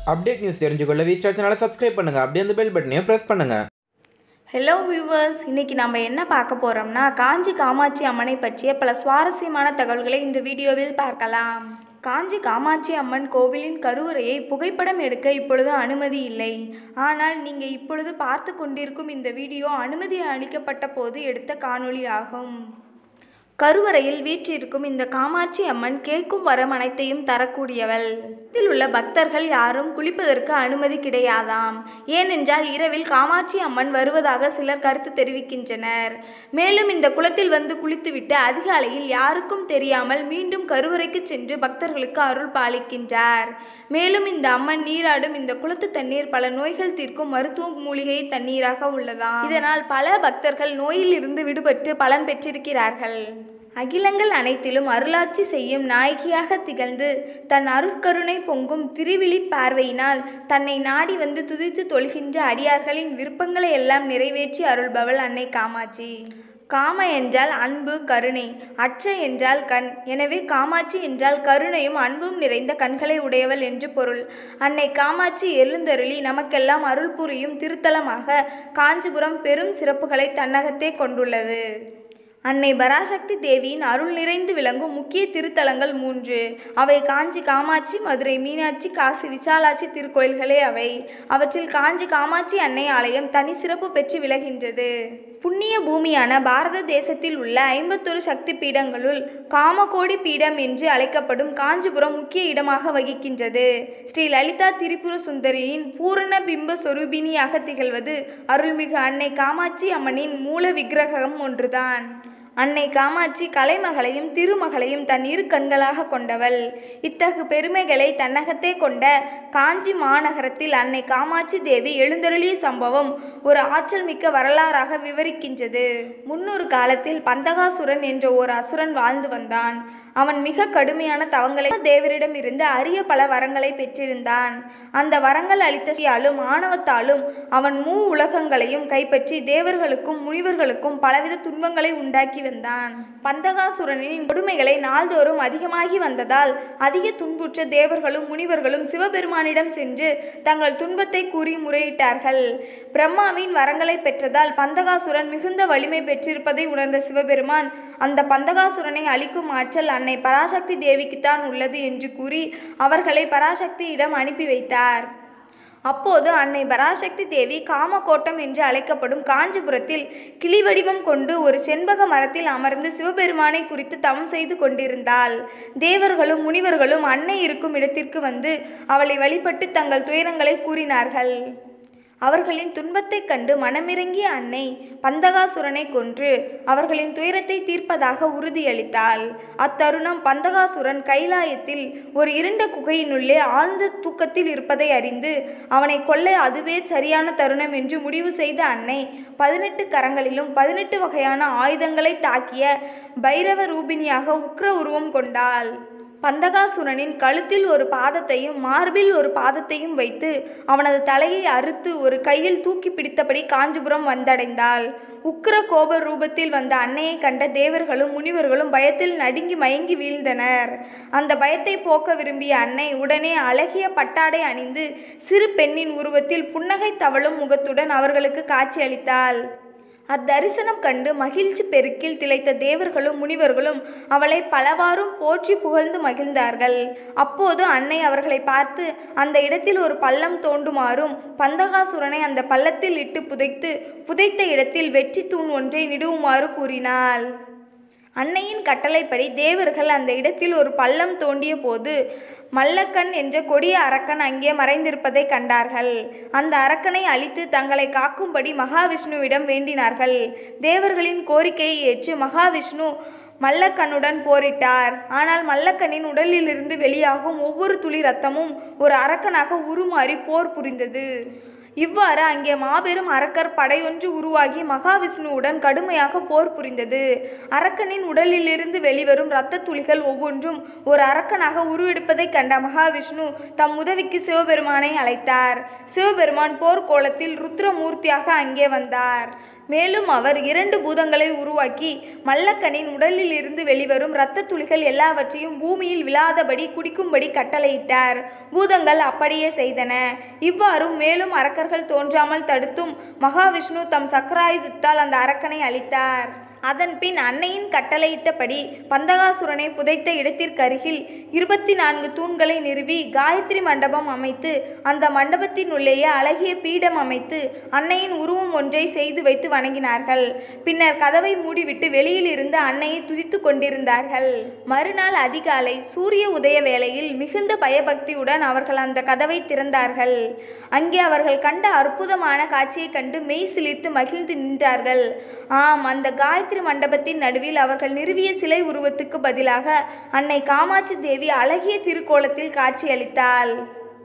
update news தெரிஞ்சுக்கொள்ள V star சேனலை subscribe பண்ணுங்கள் அப்படியே அந்த பெல் பட்டனையும் ப்ரெஸ் பண்ணுங்கள் ஹலோ வியூவர்ஸ் இன்னைக்கு நம்ம என்ன பார்க்க போகிறோம்னா காஞ்சி காமாட்சி அம்மனை பற்றிய பல சுவாரஸ்யமான தகவல்களை இந்த வீடியோவில் பார்க்கலாம் காஞ்சி காமாட்சி அம்மன் கோவிலின் கருவறையை புகைப்படம் எடுக்க இப்பொழுது அனுமதி இல்லை ஆனால் நீங்கள் இப்பொழுது பார்த்து கொண்டிருக்கும் இந்த வீடியோ அனுமதி அளிக்கப்பட்ட போது எடுத்த காணொளி ஆகும் கருவறையில் வீற்றிருக்கும் இந்த காமாட்சி அம்மன் கேட்கும் வரம் அனைத்தையும் தரக்கூடியவள் இதில் உள்ள பக்தர்கள் யாரும் குளிப்பதற்கு அனுமதி கிடையாதாம் ஏனென்றால் இரவில் காமாட்சி அம்மன் வருவதாக சிலர் கருத்து தெரிவிக்கின்றனர் மேலும் இந்த குளத்தில் வந்து குளித்துவிட்டு அதிகாலையில் யாருக்கும் தெரியாமல் மீண்டும் கருவறைக்கு சென்று பக்தர்களுக்கு அருள் பாலிக்கின்றார் மேலும் இந்த அம்மன் நீராடும் இந்த குளத்து தண்ணீர் பல நோய்கள் தீர்க்கும் மருத்துவ மூலிகை தண்ணீராக உள்ளதாம் இதனால் பல பக்தர்கள் நோயில் இருந்து விடுபட்டு பலன் பெற்றிருக்கிறார்கள் அகிலங்கள் அனைத்திலும் அருளாட்சி செய்யும் நாயகியாக திகழ்ந்து தன் அருட்கருணை பொங்கும் திருவிழி பார்வையினால் தன்னை நாடி வந்து துதித்து தொழுகின்ற அடியார்களின் விருப்பங்களை எல்லாம் நிறைவேற்றி அருள்பவள் அன்னை காமாட்சி காம என்றால் அன்பு கருணை அற்ற என்றால் கண் எனவே காமாட்சி என்றால் கருணையும் அன்பும் நிறைந்த கண்களை உடையவள் என்று பொருள் அன்னை காமாட்சி எழுந்தருளி நமக்கெல்லாம் அருள் புரியும் திருத்தலமாக காஞ்சிபுரம் பெரும் சிறப்புகளை தன்னகத்தே கொண்டுள்ளது அன்னை பராசக்தி தேவியின் அருள் நிறைந்து விளங்கும் முக்கிய திருத்தலங்கள் மூன்று அவை காஞ்சி காமாட்சி மதுரை மீனாட்சி காசி விசாலாட்சி திருக்கோயில்களே அவை அவற்றில் காஞ்சி காமாட்சி அன்னை ஆலயம் தனி சிறப்பு பெற்று விளகின்றது புண்ணிய பூமியான பாரத தேசத்தில் உள்ள ஐம்பத்தொரு சக்தி பீடங்களுள் காமகோடி பீடம் என்று அழைக்கப்படும் காஞ்சிபுரம் முக்கிய இடமாக வகிக்கின்றது ஸ்ரீ லலிதா திரிபுர சுந்தரியின் பூரண பிம்ப சொரூபிணியாக திகழ்வது அருள்மிகு அன்னை காமாட்சி அம்மனின் மூல விக்கிரகம் ஒன்றுதான் அன்னை காமாட்சி கலைமகளையும் திருமகளையும் தன் இரு கண்களாக கொண்டவள் இத்தகு பெருமைகளை தன்னகத்தே கொண்ட காஞ்சி மாநகரத்தில் அன்னை காமாட்சி தேவி எழுந்தருளிய சம்பவம் ஒரு ஆற்றல் மிக்க வரலாறாக விவரிக்கின்றது முன்னொரு காலத்தில் பந்தகாசுரன் என்ற ஒரு அசுரன் வாழ்ந்து வந்தான் அவன் மிக கடுமையான தவங்களை தேவரிடம் இருந்து அரிய பல வரங்களை பெற்றிருந்தான் அந்த வரங்கள் அளித்தாலும் ஆணவத்தாலும் அவன் மூ உலகங்களையும் கைப்பற்றி தேவர்களுக்கும் முனிவர்களுக்கும் பலவித துன்பங்களை உண்டாக்கி வந்தான் பந்தகாசுரனின் கொடுமைகளை நாள்தோறும் அதிகமாகி வந்ததால் அதிக துன்புற்ற தேவர்களும் முனிவர்களும் சிவபெருமானிடம் சென்று தங்கள் துன்பத்தை கூறி முறையிட்டார்கள் பிரம்மாவின் வரங்களை பெற்றதால் பந்தகாசுரன் மிகுந்த வலிமை பெற்றிருப்பதை உணர்ந்த சிவபெருமான் அந்த பந்தகாசுரனை அழிக்கும் ஆற்றல் அன்னை பராசக்தி தேவிக்குத்தான் உள்ளது என்று கூறி அவர்களை பராசக்தியிடம் அனுப்பி வைத்தார் அப்போது அன்னை பராசக்தி தேவி காமகோட்டம் என்று அழைக்கப்படும் காஞ்சிபுரத்தில் கிளி வடிவம் கொண்டு ஒரு செண்பக மரத்தில் அமர்ந்து சிவபெருமானை குறித்து தவம் செய்து கொண்டிருந்தாள் தேவர்களும் முனிவர்களும் அன்னை இருக்கும் இடத்திற்கு வந்து அவளை வழிபட்டு தங்கள் துயரங்களை கூறினார்கள் அவர்களின் துன்பத்தைக் கண்டு மனமிறங்கிய அன்னை பந்தகாசுரனை கொன்று அவர்களின் துயரத்தை தீர்ப்பதாக உறுதியளித்தாள் அத்தருணம் பந்தகாசுரன் கைலாயத்தில் ஒரு இருண்ட குகையினுள்ளே ஆழ்ந்த தூக்கத்தில் இருப்பதை அறிந்து அவனை கொல்ல அதுவே சரியான தருணம் என்று முடிவு செய்த அன்னை பதினெட்டு கரங்களிலும் பதினெட்டு வகையான ஆயுதங்களை தாக்கிய பைரவ ரூபிணியாக உக்ர உருவம் கொண்டாள் பந்தகாசுரனின் கழுத்தில் ஒரு பாதத்தையும் மார்பில் ஒரு பாதத்தையும் வைத்து அவனது தலையை அறுத்து ஒரு கையில் தூக்கி பிடித்தபடி காஞ்சிபுரம் வந்தடைந்தாள் உக்கிர கோப ரூபத்தில் வந்த அன்னையை கண்ட தேவர்களும் முனிவர்களும் பயத்தில் நடுங்கி மயங்கி வீழ்ந்தனர் அந்த பயத்தை போக்க விரும்பிய அன்னை உடனே அழகிய பட்டாடை அணிந்து சிறு பெண்ணின் உருவத்தில் புன்னகை தவழும் முகத்துடன் அவர்களுக்கு காட்சியளித்தாள் அத்தரிசனம் கண்டு மகிழ்ச்சி பெருக்கில் திளைத்த தேவர்களும் முனிவர்களும் அவளை பலவாறும் போற்றி புகழ்ந்து மகிழ்ந்தார்கள் அப்போது அன்னை அவர்களை பார்த்து அந்த இடத்தில் ஒரு பள்ளம் தோண்டுமாறும் பந்தகாசுரனை அந்த பள்ளத்தில் இட்டு புதைத்து புதைத்த இடத்தில் வெற்றி தூண் ஒன்றை நிடுவுமாறு கூறினாள் அன்னையின் கட்டளைப்படி தேவர்கள் அந்த இடத்தில் ஒரு பள்ளம் தோண்டிய போது மல்லக்கண் என்ற கொடிய அரக்கன் அங்கே மறைந்திருப்பதை கண்டார்கள் அந்த அரக்கனை அழித்து தங்களை காக்கும்படி மகாவிஷ்ணுவிடம் வேண்டினார்கள் தேவர்களின் கோரிக்கையை ஏற்று மகாவிஷ்ணு மல்லக்கண்ணுடன் போரிட்டார் ஆனால் மல்லக்கண்ணின் உடலிலிருந்து வெளியாகும் ஒவ்வொரு துளி ரத்தமும் ஒரு அரக்கனாக உருமாறி போர் புரிந்தது இவ்வாறு அங்கே மாபெரும் அரக்கர் படையொன்று உருவாகி மகாவிஷ்ணுவுடன் கடுமையாக போர் புரிந்தது அரக்கனின் உடலிலிருந்து வெளிவரும் இரத்த துளிகள் ஒவ்வொன்றும் ஒரு அரக்கனாக உருவெடுப்பதைக் கண்ட மகாவிஷ்ணு தம் உதவிக்கு சிவபெருமானை அழைத்தார் சிவபெருமான் போர்க்கோலத்தில் ருத்ரமூர்த்தியாக அங்கே வந்தார் மேலும் அவர் இரண்டு பூதங்களை உருவாக்கி மல்லக்கனின் உடலில் இருந்து வெளிவரும் இரத்த துளிகள் எல்லாவற்றையும் பூமியில் விழாதபடி குடிக்கும்படி கட்டளையிட்டார் பூதங்கள் அப்படியே செய்தன இவ்வாறும் மேலும் அரக்கர்கள் தோன்றாமல் தடுத்தும் மகாவிஷ்ணு தம் சக்கராயுதத்தால் அந்த அரக்கனை அழித்தார் அதன் பின் அன்னையின் கட்டளையிட்டபடி பந்தகாசுரனை புதைத்த இடத்திற்கு அருகில் இருபத்தி நான்கு தூண்களை நிறுவி காயத்ரி மண்டபம் அமைத்து அந்த மண்டபத்தின் உள்ளேயே அழகிய பீடம் அமைத்து அன்னையின் உருவம் ஒன்றை செய்து வைத்து வணங்கினார்கள் பின்னர் கதவை மூடிவிட்டு வெளியில் இருந்து அன்னையை துதித்து கொண்டிருந்தார்கள் மறுநாள் அதிகாலை சூரிய உதய வேளையில் மிகுந்த பயபக்தியுடன் அவர்கள் அந்த கதவை திறந்தார்கள் அங்கே அவர்கள் கண்ட அற்புதமான காட்சியைக் கண்டு மெய் சிலிர்த்து மகிழ்ந்து நின்றார்கள் ஆம் அந்த காயத்ரி மண்டபத்தின் நடுவில் அவர்கள் நிறுவிய சிலை உருவத்துக்கு பதிலாக அன்னை காமாட்சி தேவி அழகிய திருக்கோலத்தில் காட்சியளித்தாள்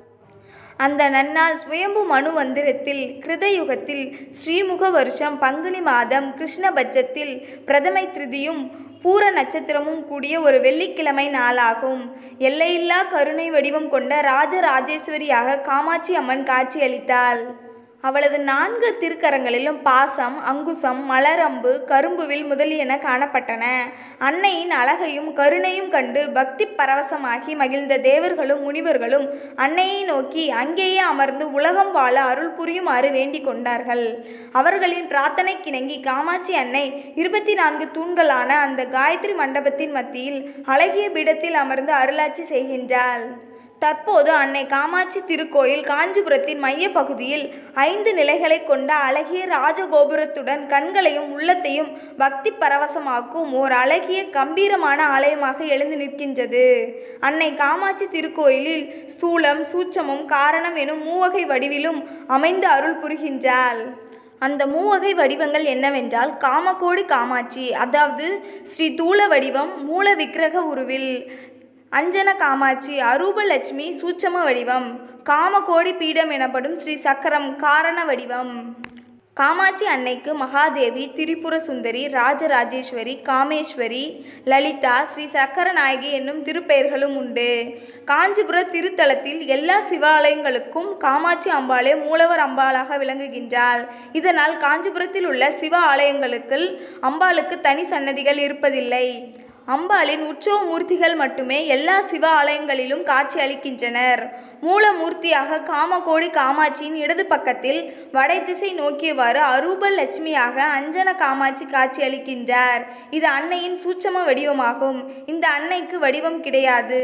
அந்த நன்னாள் சுயம்பு மனு மந்திரத்தில் கிருதயுகத்தில் ஸ்ரீமுக வருஷம் பங்குனி மாதம் கிருஷ்ணபட்சத்தில் பிரதமை திருதியும் பூர நட்சத்திரமும் கூடிய ஒரு வெள்ளிக்கிழமை நாளாகும் எல்லையில்லா கருணை வடிவம் கொண்ட ராஜராஜேஸ்வரியாக காமாட்சி அம்மன் காட்சியளித்தாள் அவளது நான்கு திருக்கரங்களிலும் பாசம் அங்குசம் மலரம்பு கரும்புவில் முதலியன காணப்பட்டன அன்னையின் அழகையும் கருணையும் கண்டு பக்தி பரவசமாகி மகிழ்ந்த தேவர்களும் முனிவர்களும் அன்னையை நோக்கி அங்கேயே அமர்ந்து உலகம் வாழ அருள் புரியுமாறு வேண்டிக் கொண்டார்கள் அவர்களின் பிரார்த்தனைக்கிணங்கி காமாட்சி அன்னை இருபத்தி நான்கு தூண்களான அந்த காயத்ரி மண்டபத்தின் மத்தியில் அழகிய பீடத்தில் அமர்ந்து அருளாட்சி செய்கின்றாள் தற்போது அன்னை காமாட்சி திருக்கோயில் காஞ்சிபுரத்தின் மைய பகுதியில் ஐந்து நிலைகளை கொண்ட அழகிய ராஜகோபுரத்துடன் கண்களையும் உள்ளத்தையும் பக்தி பரவசமாக்கும் ஓர் அழகிய கம்பீரமான ஆலயமாக எழுந்து நிற்கின்றது அன்னை காமாட்சி திருக்கோயிலில் ஸ்தூலம் சூட்சமும் காரணம் எனும் மூவகை வடிவிலும் அமைந்து அருள் புரிகின்றாள் அந்த மூவகை வடிவங்கள் என்னவென்றால் காமகோடி காமாட்சி அதாவது ஸ்ரீ தூல வடிவம் மூல விக்கிரக உருவில் அஞ்சன காமாட்சி அரூபலட்சுமி சூட்சம வடிவம் காமகோடி பீடம் எனப்படும் ஸ்ரீ சக்கரம் காரண வடிவம் காமாட்சி அன்னைக்கு மகாதேவி திரிபுர சுந்தரி ராஜராஜேஸ்வரி காமேஸ்வரி லலிதா ஸ்ரீ சக்கரநாயகி என்னும் திருப்பெயர்களும் உண்டு காஞ்சிபுர திருத்தலத்தில் எல்லா சிவாலயங்களுக்கும் காமாட்சி அம்பாளே மூலவர் அம்பாளாக விளங்குகின்றாள் இதனால் காஞ்சிபுரத்தில் உள்ள சிவ ஆலயங்களுக்கு அம்பாளுக்கு தனி சன்னதிகள் இருப்பதில்லை அம்பாளின் உற்சவ மூர்த்திகள் மட்டுமே எல்லா சிவ ஆலயங்களிலும் காட்சி அளிக்கின்றனர் மூலமூர்த்தியாக காமகோடி காமாட்சியின் இடது பக்கத்தில் வடை திசை நோக்கியவாறு அரூப லட்சுமியாக அஞ்சன காமாட்சி காட்சி அளிக்கின்றார் இது அன்னையின் சூட்சம வடிவமாகும் இந்த அன்னைக்கு வடிவம் கிடையாது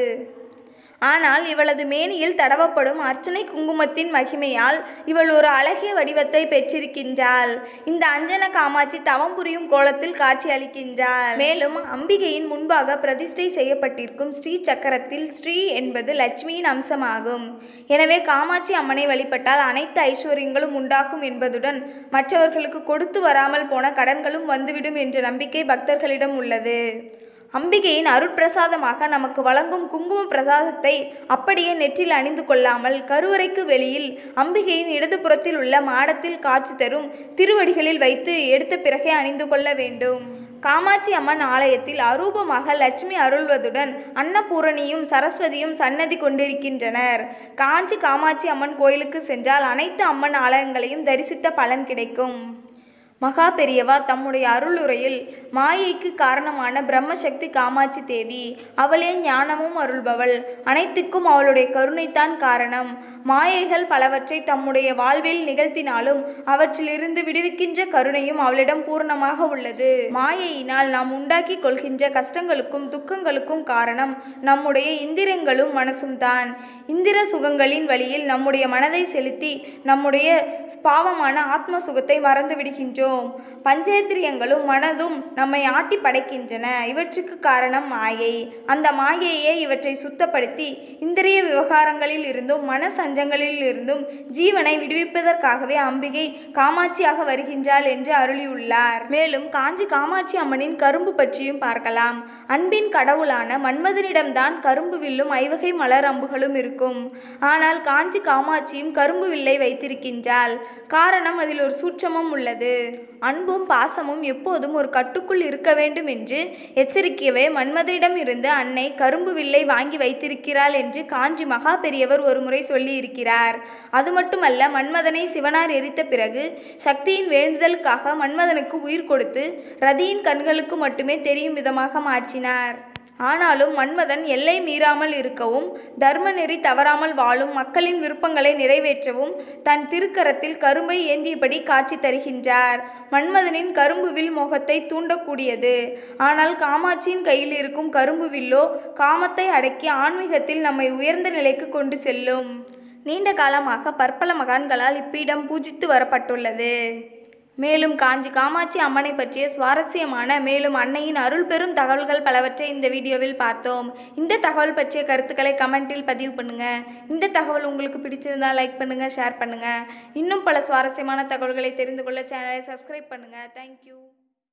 ஆனால் இவளது மேனியில் தடவப்படும் அர்ச்சனை குங்குமத்தின் மகிமையால் இவள் ஒரு அழகிய வடிவத்தை பெற்றிருக்கின்றாள் இந்த அஞ்சன காமாட்சி தவம் புரியும் கோலத்தில் காட்சி அளிக்கின்றாள் மேலும் அம்பிகையின் முன்பாக பிரதிஷ்டை செய்யப்பட்டிருக்கும் ஸ்ரீ சக்கரத்தில் ஸ்ரீ என்பது லட்சுமியின் அம்சமாகும் எனவே காமாட்சி அம்மனை வழிபட்டால் அனைத்து ஐஸ்வர்யங்களும் உண்டாகும் என்பதுடன் மற்றவர்களுக்கு கொடுத்து வராமல் போன கடன்களும் வந்துவிடும் என்ற நம்பிக்கை பக்தர்களிடம் உள்ளது அம்பிகையின் அருட்பிரசாதமாக நமக்கு வழங்கும் குங்கும பிரசாதத்தை அப்படியே நெற்றில் அணிந்து கொள்ளாமல் கருவறைக்கு வெளியில் அம்பிகையின் இடதுபுறத்தில் உள்ள மாடத்தில் காட்சி தரும் திருவடிகளில் வைத்து எடுத்த பிறகே அணிந்து கொள்ள வேண்டும் காமாட்சி அம்மன் ஆலயத்தில் அரூபமாக லட்சுமி அருள்வதுடன் அன்னபூரணியும் சரஸ்வதியும் சன்னதி கொண்டிருக்கின்றனர் காஞ்சி காமாட்சி அம்மன் கோயிலுக்கு சென்றால் அனைத்து அம்மன் ஆலயங்களையும் தரிசித்த பலன் கிடைக்கும் மகா பெரியவா தம்முடைய அருளுரையில் மாயைக்கு காரணமான பிரம்மசக்தி காமாட்சி தேவி அவளே ஞானமும் அருள்பவள் அனைத்துக்கும் அவளுடைய கருணைத்தான் காரணம் மாயைகள் பலவற்றை தம்முடைய வாழ்வில் நிகழ்த்தினாலும் அவற்றிலிருந்து விடுவிக்கின்ற கருணையும் அவளிடம் பூர்ணமாக உள்ளது மாயையினால் நாம் உண்டாக்கி கொள்கின்ற கஷ்டங்களுக்கும் துக்கங்களுக்கும் காரணம் நம்முடைய இந்திரங்களும் மனசும் தான் இந்திர சுகங்களின் வழியில் நம்முடைய மனதை செலுத்தி நம்முடைய பாவமான ஆத்ம சுகத்தை மறந்து விடுகின்றோம் பஞ்சேந்திரியங்களும் மனதும் நம்மை ஆட்டி படைக்கின்றன இவற்றுக்கு காரணம் மாயை அந்த மாயையே இவற்றை சுத்தப்படுத்தி இந்திரிய விவகாரங்களில் இருந்தும் மன சஞ்சங்களில் இருந்தும் ஜீவனை விடுவிப்பதற்காகவே அம்பிகை காமாட்சியாக வருகின்றாள் என்று அருளியுள்ளார் மேலும் காஞ்சி காமாட்சி அம்மனின் கரும்பு பற்றியும் பார்க்கலாம் அன்பின் கடவுளான மன்மதனிடம்தான் கரும்பு வில்லும் ஐவகை மலர் அம்புகளும் இருக்கும் ஆனால் காஞ்சி காமாட்சியும் கரும்பு வில்லை வைத்திருக்கின்றாள் காரணம் அதில் ஒரு சூட்சமும் உள்ளது அன்பும் பாசமும் எப்போதும் ஒரு கட்டுக்குள் இருக்க வேண்டும் என்று எச்சரிக்கவே மன்மதனிடம் இருந்து அன்னை கரும்பு வில்லை வாங்கி வைத்திருக்கிறாள் என்று காஞ்சி மகா பெரியவர் ஒரு முறை சொல்லியிருக்கிறார் அது மட்டுமல்ல மன்மதனை சிவனார் எரித்த பிறகு சக்தியின் வேண்டுதலுக்காக மன்மதனுக்கு உயிர் கொடுத்து ரதியின் கண்களுக்கு மட்டுமே தெரியும் விதமாக மாற்றினார் ஆனாலும் மன்மதன் எல்லை மீறாமல் இருக்கவும் தர்ம நெறி தவறாமல் வாழும் மக்களின் விருப்பங்களை நிறைவேற்றவும் தன் திருக்கரத்தில் கரும்பை ஏந்தியபடி காட்சி தருகின்றார் மன்மதனின் கரும்பு வில் மோகத்தை தூண்டக்கூடியது ஆனால் காமாட்சியின் கையில் இருக்கும் கரும்பு வில்லோ காமத்தை அடக்கி ஆன்மீகத்தில் நம்மை உயர்ந்த நிலைக்கு கொண்டு செல்லும் நீண்ட காலமாக பற்பல மகான்களால் இப்பீடம் பூஜித்து வரப்பட்டுள்ளது மேலும் காஞ்சி காமாட்சி அம்மனை பற்றிய சுவாரஸ்யமான மேலும் அன்னையின் அருள் பெறும் தகவல்கள் பலவற்றை இந்த வீடியோவில் பார்த்தோம் இந்த தகவல் பற்றிய கருத்துக்களை கமெண்டில் பதிவு பண்ணுங்க இந்த தகவல் உங்களுக்கு பிடிச்சிருந்தால் லைக் பண்ணுங்க ஷேர் பண்ணுங்க இன்னும் பல சுவாரஸ்யமான தகவல்களை தெரிந்து கொள்ள சேனலை சப்ஸ்கிரைப் பண்ணுங்க தேங்க்யூ